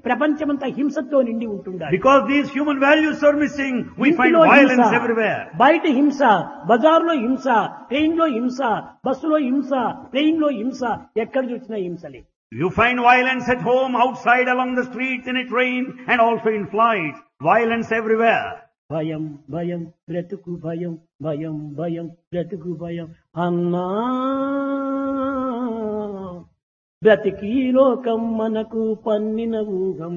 ప్రపంచమంతా హింసతో నిండి ఉంటుండాలి Because these human values are missing, we find ఇంటిలో హింస, violence everywhere. బయట హింస బజార్లో హింస ట్రైన్ లో హింస బస్సులో హింస ప్లేన్ లో హింస ఎక్కడ చూసినా హింసలే You find violence at home, outside, along the streets, in a train, and also in flights. Violence everywhere. భయం భయం బ్రతుకు భయం భయం భయం బ్రతుకు భయం అన్నా బ్రతికి లోకం మనకు పన్నిన ఊహం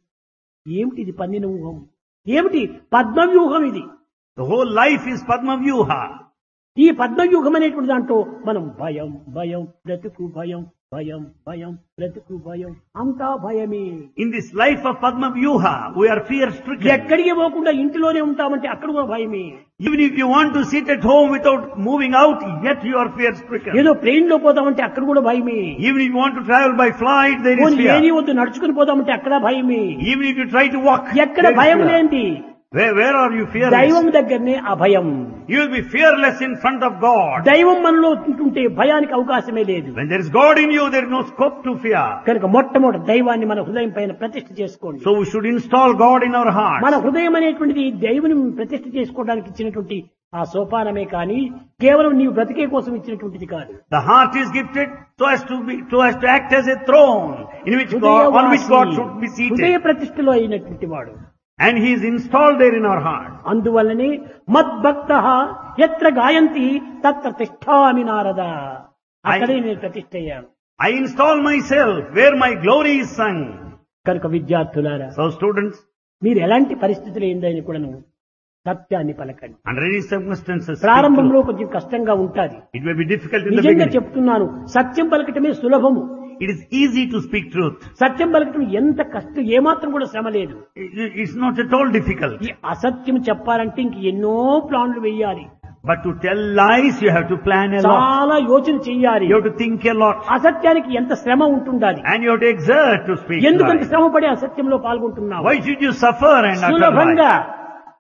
ఏమిటిది పన్నిన ఊహం ఏమిటి పద్మవ్యూహం ఇది The whole life is Padma Vyuha. ఈ పద్మవ్యూహం అనేటువంటి దాంట్లో మనం భయం భయం బ్రతుకు భయం భయం భయం బ్రతుకు భయం అంతా భయమే In this life of Padma Vyuha, we are fear stricken. ఎక్కడికి పోకుండా ఇంటిలోనే ఉంటామంటే అక్కడ కూడా భయమే Even if you want to sit at home without moving out, yet you are fear stricken. ఏదో ప్లేన్ లో పోతామంటే అక్కడ కూడా భయమే Even if you want to travel by flight, there is పోనీ ఏది fear. వద్దు నడుచుకుని పోదామంటే అక్కడ భయమే Even if you try to walk, ఎక్కడ there is భయం fear. లేంది Where, where are you దైవం fearless? దగ్గరనే అభయం You will be fearless in front of God. దైవం మనలో ఉంటుంటే భయానికి అవకాశమే లేదు When there is God in you, there is no scope to fear. కనుక మొట్టమొదటి దైవాన్ని మన హృదయం పైన ప్రతిష్ఠ చేసుకోండి So we should install God in our మన hearts. హృదయం అనేటువంటిది దైవుని ప్రతిష్ఠ చేసుకోవడానికి ఇచ్చినటువంటి ఆ సోపానమే కానీ కేవలం నీవు బ్రతికే కోసం ఇచ్చినటువంటిది కాదు The heart is gifted so as to be, so as to act as a throne in which God, on which God should be హృదయవాసి, హృదయ seated. ప్రతిష్ఠలో అయినటువంటి వాడు And He is installed there in our heart. అందువల్లనే మద్భక్త ఎత్ర గాయంతి తత్ర తిష్టామి నారద అక్కడే నేను ప్రతిష్ఠ అయ్యాను I install myself where my glory is sung. కనుక విద్యార్థులారా So students, మీరు ఎలాంటి పరిస్థితులు ఏందని కూడాను సత్యాన్ని పలకండి under any circumstances, speak ప్రారంభంలో truth. కొంచెం కష్టంగా ఉంటాది it may be difficult in the నిజంగా beginning. చెప్తున్నాను సత్యం పలకటమే సులభము It is easy to speak truth. సత్యం పలకటం ఎంత కష్టం ఏమాత్రం కూడా శ్రమ లేదు It- It's not at all difficult. ఈ అసత్యం చెప్పాలంటే ఇంక ఎన్నో ప్లాన్లు వేయాలి But to tell lies, you have to plan a lot. చాలా యోచన చెయ్యాలి You have to think a lot. అసత్యానికి ఎంత శ్రమ ఉంటుండాలి And you have to exert to speak ఎందుకంత lies. శ్రమ పడి అసత్యంలో పాల్గొంటున్నావు Why should you suffer and utter సులభంగా lies?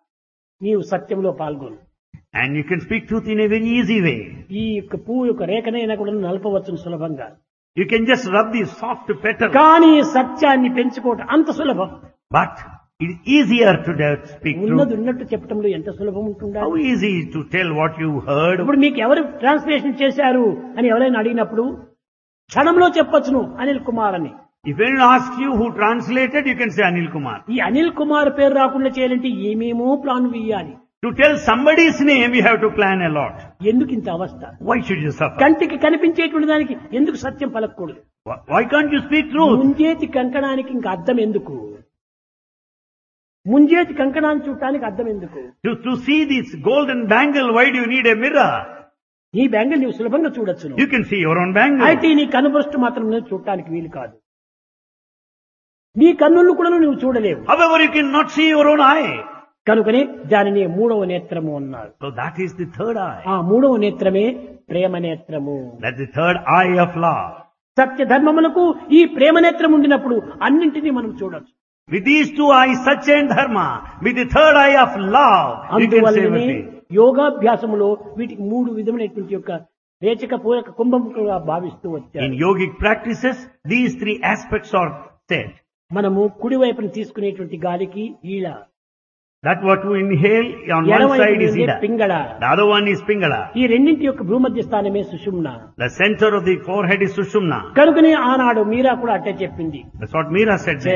నీవు సత్యంలో పాల్గొను And you can speak truth in a very easy way. ఈ యొక్క పువ్వు యొక్క రేఖనైనా కూడా నలపవచ్చును సులభంగా You can just rub the soft petal. కానీ సత్యాన్ని పెంచుకోవటం అంత సులభం But it is easier to dare to speak ఉన్నది truth. ఉన్నట్టు చెప్పడంలో ఎంత సులభం ఉంటుందా How easy to tell what you heard. ఇప్పుడు మీకు ఎవరు ట్రాన్స్లేషన్ చేశారు అని ఎవరైనా అడిగినప్పుడు క్షణంలో చెప్పొచ్చును అనిల్ కుమార్ అని If anyone asks you who translated, you can say Anil Kumar. ఈ అనిల్ కుమార్ పేరు రాకుండా చేయాలంటే ఏమేమో ప్లాన్ వేయాలి To tell somebody's name, you have to plan a lot. ఎందుకు ఇంత అవస్థ Why should you suffer? కంటికి కనిపించేటువంటి దానికి ఎందుకు సత్యం పలకూడదు Why why can't you speak truth? ముంజేతి కంకణానికి ఇంకా అర్థం ఎందుకు ముంజేతి కంకణాన్ని చూడటానికి అర్థం ఎందుకు To, to see this golden bangle, why do you need a mirror? నీ బ్యాంగిల్ నీవు సులభంగా చూడొచ్చును You can see your own bangle. అయితే నీ కనుబృష్టి మాత్రం నువ్వు చూడటానికి వీలు కాదు నీ కన్నులు కూడా నువ్వు చూడలేవు However, you cannot see your own eye. కనుకనే దానిని మూడవ నేత్రము అన్నారు So that is the third eye. ఆ మూడవ నేత్రమే ప్రేమ నేత్రము That's the third eye of love. సత్య ధర్మములకు ఈ ప్రేమ నేత్రం ఉండినప్పుడు అన్నింటినీ మనం చూడొచ్చు With these two eyes, Satya and Dharma, with the third eye of love, you can see అందువల్లనే everything. యోగాభ్యాసములో వీటికి మూడు విధమైనటువంటి యొక్క రేచక పూరక కుంభముగా భావిస్తూ In వచ్చారు yogic practices, these three aspects are said. మనము కుడి వైపున తీసుకునేటువంటి గాలికి ఈళ That what we inhale on ఎడమ one side is వైపు Ida. Pingala The other one is Pingala. ఈ రెండింటి యొక్క భూమధ్య స్థానమే సుషుమ్న The center of the forehead is Sushumna. కనుకనే ఆనాడు మీరా కూడా అట్టే చెప్పింది That's what Meera said.